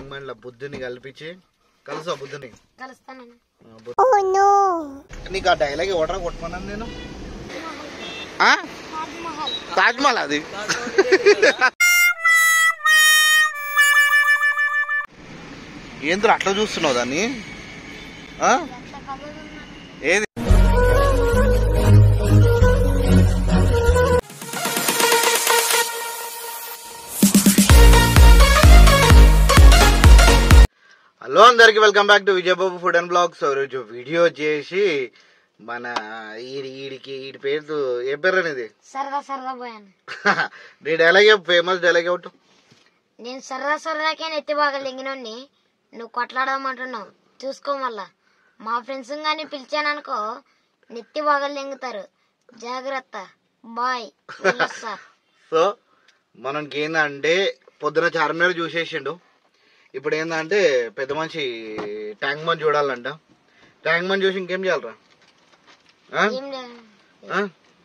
Tank bund లో బుద్ధుని కల్పించి కలుసా బుద్ధుని కలుస్తానని ఆ, బుద్ధ- నీకు ఆ డైలాగ్ ఎవడరా కొట్టుకున్నాను నేను ఆ? తాజ్ మహల్ తాజ్మహల్ అది ఏంద్ర అట్లా చూస్తున్నావు దాన్ని ఆ? ఎంత కదులున్నా ఏది హలో అందరికి welcome back to Vijayababu food and blogs ఈరోజు వీడియో చేసి మన ఈడి ఈడికి ఈడి పేరు ఏ పేరు అనేది సరదా సరదా పోయాను నీ డైలాగ్ ఫేమస్ డైలాగ్ ఒకటి నేను సరదా సరదాకే నెత్తి బాగా లింగినోడిని నువ్వు కొట్లాడమంటున్నావు చూసుకో మళ్ళా మా ఫ్రెండ్స్ కానీ పిలిచాననుకో నెత్తి బాగా లింగుతారు జాగ్రత్త బాయ్ వెళ్ళొస్తా సో మనకి ఏంటంటే పొద్దున చార్మినార్ చూసేసిండు ఇప్పుడు ఏంటంటే పెద్ద మనిషి ట్యాంక్ బండ్ చూడాలంట ట్యాంక్ బండ్ చూసి ఇంకేం చేయాలరా ఆ? ఏం లేదు ఆ?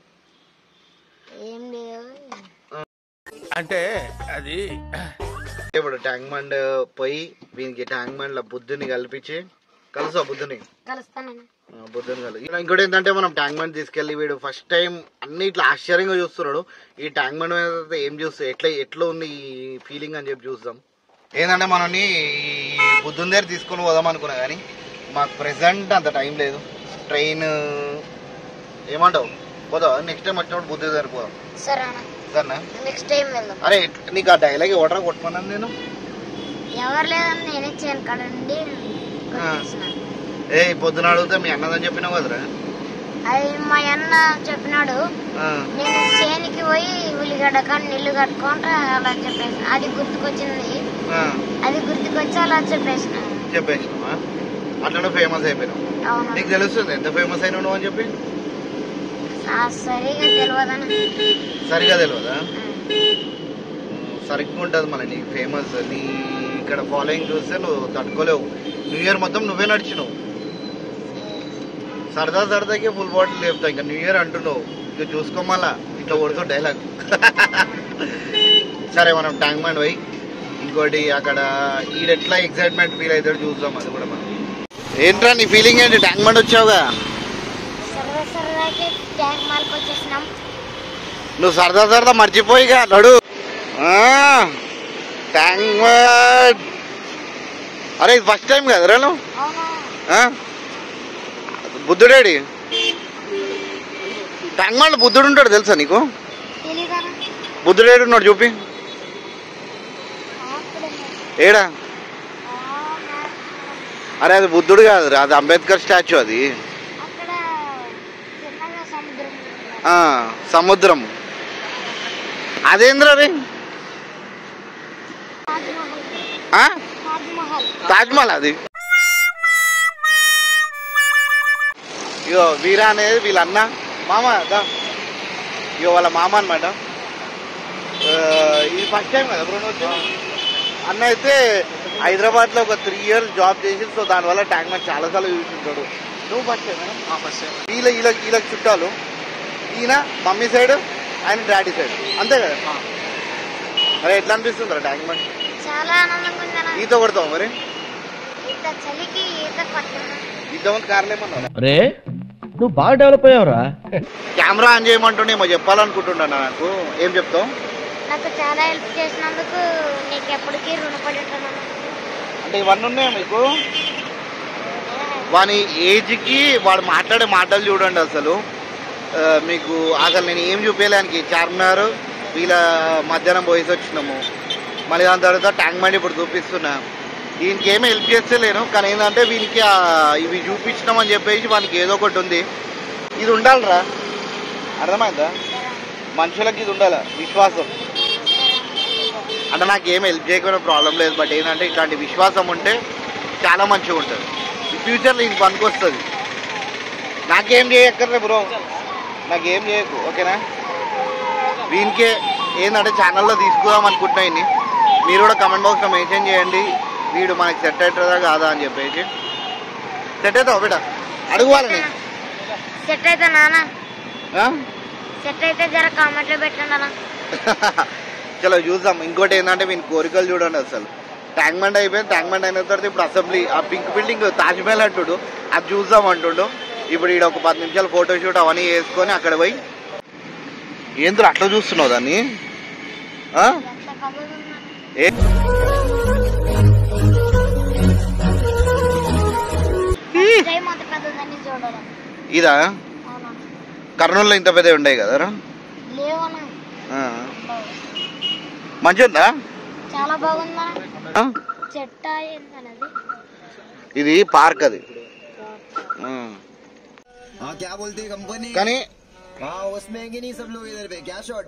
ఏం లేదు అంటే అది ఇప్పుడు ట్యాంక్ బండ్ పోయి వీనికి ట్యాంక్ బండ్ లో బుద్ధుని కల్పించి కలుసా బుద్ధుని కలుస్తానని ఆ, బుద్ధుని కలిసి ఇంకోటి ఏంటంటే మనం ట్యాంక్ బండ్ తీసుకెళ్లి వీడు ఫస్ట్ టైం అన్ని ఇట్లా ఆశ్చర్యంగా చూస్తున్నాడు ఈ ట్యాంక్ బండ్ మీద ఏం చూస్తే ఎట్లా ఎట్లా ఉంది ఈ ఫీలింగ్ అని చెప్పి చూద్దాం ఏంటంటే మనని ఈ బుద్ధుని దగ్గర తీసుకొని పోదాం అనుకున్నా కానీ మాకు ప్రెసెంట్ అంత టైం లేదు ట్రైన్ ఏమంటావు పోదాం నెక్స్ట్ టైం వచ్చినప్పుడు బుద్ధి దగ్గర పోదాం సరే అన్న సరేనా నెక్స్ట్ టైం వెళ్దాం అరే నీకు ఆ డైలాగ్ ఎవడరా కొట్టుకున్నాను నేను ఎవరు లేదని నేనే చేయను కదండి కొట్టేసినాను. ఏ పొద్దున అడిగితే మీ అన్నదని చెప్పినావు కదరా అది మా అన్న చెప్పినాడు ఆ, నేను చేనికి పోయి ఉల్లిగడ్డ కానీ నీళ్లు కట్టుకుంటా అలా చెప్పేసి అది గుర్తుకొచ్చింది ఆ, అది గుర్తుకొచ్చి అలా చెప్పేసిన చెప్పేసినావా అట్లా ఫేమస్ అయిపోయినావు అవును నీకు తెలుస్తుంది ఎంత ఫేమస్ అయినావు నువ్వు అని చెప్పి ఆ సరిగా తెలియదని సరిగా తెలియదా సరిగ్గా ఉంటుంది మన నీకు ఫేమస్ నీ ఇక్కడ ఫాలోయింగ్ చూస్తే నువ్వు తట్టుకోలేవు న్యూ ఇయర్ మొత్తం నువ్వే నడిచినావు సరదా సరదాకి ఫుల్ బాటిల్ లేపుతావు ఇంకా న్యూ ఇయర్ అంటున్నావు ఇక చూసుకోమల్లా ఇట్లా కొడుతూ డైలాగ్ సరే మనం ట్యాంక్ బండ్ పోయి ఇంకోటి అక్కడ ఈడెట్లా ఎక్సైట్మెంట్ ఫీల్ అవుతాడు చూద్దాం అది కూడా మనం ఏంట్రా నీ ఫీలింగ్ ఏంటి ట్యాంక్ బండ్ వచ్చావుగా సరదా సరదాకి ట్యాంక్ మాల్కి వచ్చేసినాం నువ్వు సరదా సరదా మర్చిపోయిగా నడు ఆ, ట్యాంక్ బండ్ అరే ఇది ఫస్ట్ టైం కదరా నువ్వు అవును ఆ? బుద్ధుడేడి ట్యాంక్ బండ్ బుద్ధుడు ఉంటాడు తెలుసా నీకు తెలీదనా బుద్ధుడేడు ఉన్నాడు చూపి ఏడా అరే అది బుద్ధుడు కాదు అది అంబేద్కర్ స్టాచ్యూ అది అక్కడ చిన్నగా సముద్రం ఉంది. ఆ, సముద్రం అదేంద్ర రే తాజ్ మహల్ ఆ? తాజ్ మహల్ తాజ్మహల్ అది ఇగో వీరా అనేది వీళ్ళ అన్న మామ దా ఇగో వాళ్ళ మామ అనమాట ఇది ఫస్ట్ టైం కదా బ్రో వచ్చి అన్న అయితే హైదరాబాద్ లో ఒక త్రీ ఇయర్స్ జాబ్ చేసి సో దానివల్ల ట్యాంక్ మ్యాన్ చాలా సార్లు చూసుంటాడు నువ్వు ఫస్ట్ టైం ఫస్ట్ టైం వీళ్ళ వీళ్ళ వీళ్ళకి చుట్టాలు ఈయన మమ్మీ సైడ్ ఆయన డాడీ సైడ్ అంతే కదా అరే ఎట్లా అనిపిస్తుంది ట్యాంక్ మ్యాన్ చాలా ఆనందంగా ఉందన్న ఈత కొడతావు మరి ఇంత చలికి ఈత కొట్టను ఇద్దరు కార్లేమన్నా రే నువ్వు బాగా డెవలప్ అయ్యావురా కెమెరా ఆన్ చేయమంటుండే ఏమో చెప్పాలనుకుంటున్నా నాకు ఏం చెప్తావు నాకు చాలా హెల్ప్ చేసినందుకు నీకు ఎప్పటికీ రుణపడి ఉంటాను అంటే ఇవన్నీ ఉన్నాయా మీకు వాని ఏజ్కి వాడు మాట్లాడే మాటలు చూడండి అసలు ఆ, మీకు అసలు నేను ఏం చూపించలేనికి చార్మినార్ వీళ్ళ మధ్యాహ్నం పోయేసి వచ్చినాము మళ్ళీ దాని తర్వాత ట్యాంక్ బండి ఇప్పుడు చూపిస్తున్నా దీనికి ఏమీ హెల్ప్ చేస్తలేను కానీ ఏంటంటే వీనికి ఆ, ఇవి చూపించినామని చెప్పేసి వానికి ఏదో ఒకటి ఉంది ఇది ఉండాలిరా అర్థమైందా మనుషులకి ఇది ఉండాలి విశ్వాసం అంటే నాకు ఏం హెల్ప్ చేయకపోయినా ప్రాబ్లం లేదు బట్ ఏంటంటే ఇట్లాంటి విశ్వాసం ఉంటే చాలా మంచిగా ఉంటుంది ఈ ఫ్యూచర్లో ఇది పనికొస్తుంది నాకేం చేయక్కర్లే బ్రో నాకేం చేయకు ఓకేనా వీనికే ఏంటంటే ఛానల్లో తీసుకుందాం అనుకుంటున్నా ఇన్ని మీరు కూడా కమెంట్ బాక్స్లో మెన్షన్ చేయండి వీడు మనకి సెట్ అవుతుందా కాదా అని చెప్పేసి సెట్ అవుతావు బిడ్డ అడుగు వాళ్ళని సెట్ అయితే నాన్న ఆ? సెట్ అయితే జర కామెంట్లో పెట్టండి అన్న చలో చూద్దాం ఇంకోటి ఏంటంటే వీని కోరికలు చూడండి అసలు ట్యాంక్ బండ్ అయిపోయింది ట్యాంక్ బండ్ అయిన తర్వాత ఇప్పుడు అసెంబ్లీ ఆ పింక్ బిల్డింగ్ తాజ్ మహల్ అంటుడు అది చూద్దాం అంటుండు ఇప్పుడు ఈడ ఒక పది నిమిషాలు ఫోటో షూట్ అవన్నీ వేసుకొని అక్కడ పోయి ఏంద్ర అట్లా చూస్తున్నావు దాన్ని ఆ? ఎంత పెద్దది ఉందన్న. ఏ ఫస్ట్ టైం అంత పెద్దదాన్ని చూడడం ఇదా అవునా కర్నూలులో ఇంత పెద్దవి ఉండవు కదరా లేవనా ఆ. మంచిగా ఉందా చాలా బాగుందా ఆ? చెట్ట ఏందన్నది ఇది పార్క్ అది ఆ. हाँ क्या बोलती है कंपनी కానీ हाँ उसमें कि नहीं सब लोग इधर पे क्या शॉट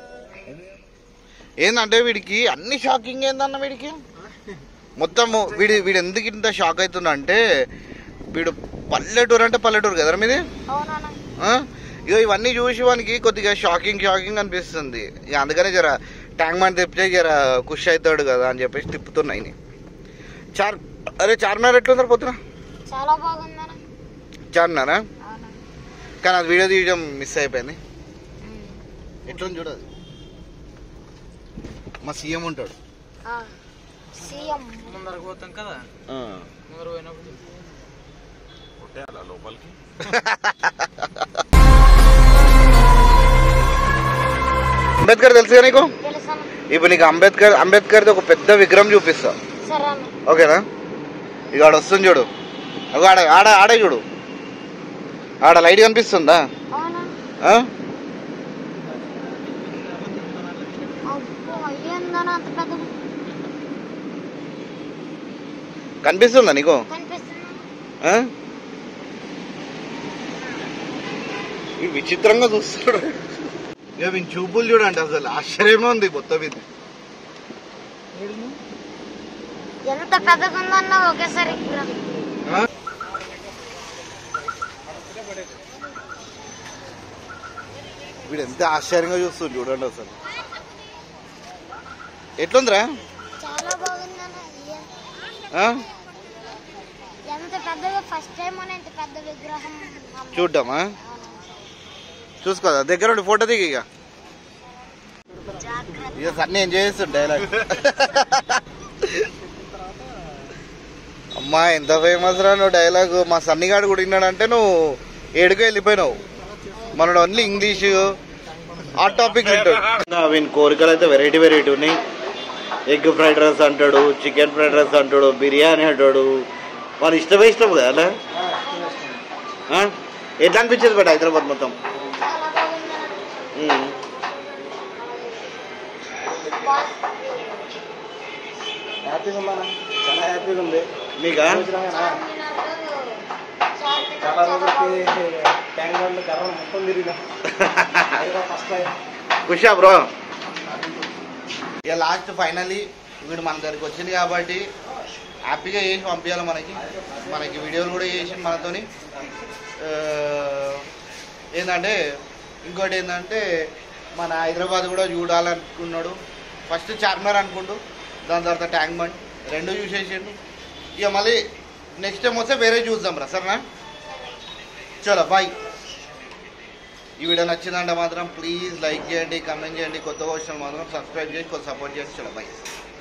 ఏందంటే వీడికి అన్ని షాకింగ్ ఏందన్న వీడికి మొత్తం వీడి వీడు ఎందుకు ఇంత షాక్ అవుతుందంటే వీడు పల్లెటూరు అంటే పల్లెటూరు కదా మీది అవునా ఆ? ఇగో ఇవన్నీ చూసి వానికి కొద్దిగా షాకింగ్ షాకింగ్ అనిపిస్తుంది ఇక అందుకనే జర ట్యాంక్ మ్యాన్ తిప్పితే జర ఖుషి అవుతాడు కదా అని చెప్పేసి తిప్పుతున్నాయి చార్ అరే చార్మినార్ ఎట్లుందరు పొద్దున చాలా బాగుందన్న చార్మినారా అవునా కానీ అది వీడియో తీయడం మిస్ అయిపోయింది ఎట్లుంది చూడదు మా సీఎం ఉంటాడు సీఎం ఆ. అంబేద్కర్ తెలుసుగా నీకు తెలుసా ఇప్పుడు నీకు అంబేద్కర్ అంబేద్కర్ది ఒక పెద్ద విగ్రహం చూపిస్తా సరే అన్న ఓకేనా ఇక ఆడ వస్తుంది చూడు అగో ఆడ ఆడ ఆడే చూడు ఆడ లైట్ కనిపిస్తుందా అవునా ఆ? అబ్బో అయ్యిందన్న అంత పెద్దది కనిపిస్తుందా నీకు కనిపిస్తుంది ఆ? ఈ విచిత్రంగా చూస్తాడు ఇక వీని చూపులు చూడండి అసలు ఆశ్చర్యంగా ఉంది మొత్తం ఇది ఎంత పెద్దగా ఉందన్న ఒకేసారి ఆ? వీడు ఎంత ఆశ్చర్యంగా చూస్తుంది చూడండి అసలు ఎట్లుందిరా చాలా బాగుందన్న అయ్య. ఆ? ఎంత పెద్దగా ఫస్ట్ టైం అని ఇంత పెద్ద విగ్రహం అమ్మ. చూడ్డామా అవునా. చూసుకోదా దగ్గర ఉండి ఫోటో దిగి ఇక జాగ్రత్త ఇక సన్నీ ఎంజాయ్ చేస్తుండు డైలాగ్ అమ్మా ఎంత ఫేమస్ రా నువ్వు డైలాగ్ మా సన్నిగాడు కూడా విన్నాడంటే నువ్వు ఏడుకు వెళ్ళిపోయినావు మనడు ఓన్లీ ఇంగ్లీష్ ఆ టాపిక్ వింటాడు వీని కోరికలు అయితే వెరైటీ వెరైటీ ఉన్నాయి ఎగ్ ఫ్రైడ్ రైస్ అంటాడు చికెన్ ఫ్రైడ్ రైస్ అంటాడు బిర్యానీ అంటాడు వాడు ఇష్టమే ఇష్టం కదా ఆ? ఎట్లా అనిపించేది బట్ హైదరాబాద్ మొత్తం చాలా బాగుందన్న ఉమ్. హ్యాపీగా ఉందా చాలా హ్యాపీగా ఉంది మీకా చాలా రోజులకి ట్యాంక్ బండ్ కర్ర మొత్తం తిరిగినా ఫస్ట్ టైం ఖుషా బ్రో ఇక లాస్ట్ ఫైనలీ వీడు మన దగ్గరికి వచ్చింది కాబట్టి హ్యాపీగా చేసి పంపించాలి మనకి మనకి వీడియోలు కూడా చేసి మనతోని ఆ, ఏంటంటే ఇంకోటి ఏంటంటే మన హైదరాబాద్ కూడా చూడాలనుకున్నాడు ఫస్ట్ చార్మినార్ అనుకుంటూ దాని తర్వాత ట్యాంక్ బండ్ రెండు చూసేసిండు ఇక మళ్ళీ నెక్స్ట్ టైం వస్తే వేరే చూద్దాం రా సరేనా చలో బాయ్ ఈ వీడియో నచ్చిందంటే మాత్రం ప్లీజ్ లైక్ చేయండి కమెంట్ చేయండి కొత్తగా వచ్చిన మాత్రం సబ్స్క్రైబ్ చేసి కొంచెం సపోర్ట్ చేసి చలో బాయ్